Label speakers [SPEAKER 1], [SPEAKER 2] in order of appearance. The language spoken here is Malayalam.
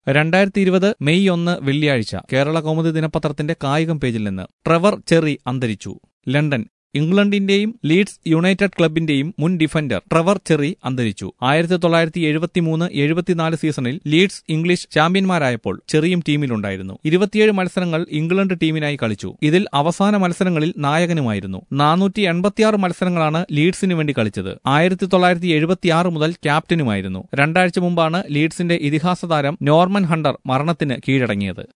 [SPEAKER 1] രണ്ടായിരത്തി ഇരുപത് മെയ് ഒന്ന് വെള്ളിയാഴ്ച കേരള കൗമുദി ദിനപത്രത്തിന്റെ കായികം പേജിൽ നിന്ന് ട്രെവർ ചെറി അന്തരിച്ചു ലണ്ടൻ ഇംഗ്ലണ്ടിന്റെയും ലീഡ്സ് യുണൈറ്റഡ് ക്ലബിന്റെയും മുൻ ഡിഫൻഡർ ട്രെവർ ചെറി അന്തരിച്ചു ആയിരത്തി തൊള്ളായിരത്തി എഴുപത്തിമൂന്ന് എഴുപത്തിനാല് സീസണിൽ ലീഡ്സ് ഇംഗ്ലീഷ് ചാമ്പ്യന്മാരായപ്പോൾ ചെറിയും ടീമിലുണ്ടായിരുന്നു ഇരുപത്തിയേഴ് മത്സരങ്ങൾ ഇംഗ്ലണ്ട് ടീമിനായി കളിച്ചു ഇതിൽ അവസാന മത്സരങ്ങളിൽ നായകനുമായിരുന്നു നാനൂറ്റി എൺപത്തിയാറ് മത്സരങ്ങളാണ് ലീഡ്സിന് വേണ്ടി കളിച്ചത് ആയിരത്തി തൊള്ളായിരത്തി എഴുപത്തിയാറ് മുതൽ ക്യാപ്റ്റനുമായിരുന്നു രണ്ടാഴ്ച മുമ്പാണ് ലീഡ്സിന്റെ ഇതിഹാസ താരം നോർമൻ ഹണ്ടർ മരണത്തിന് കീഴടങ്ങിയത്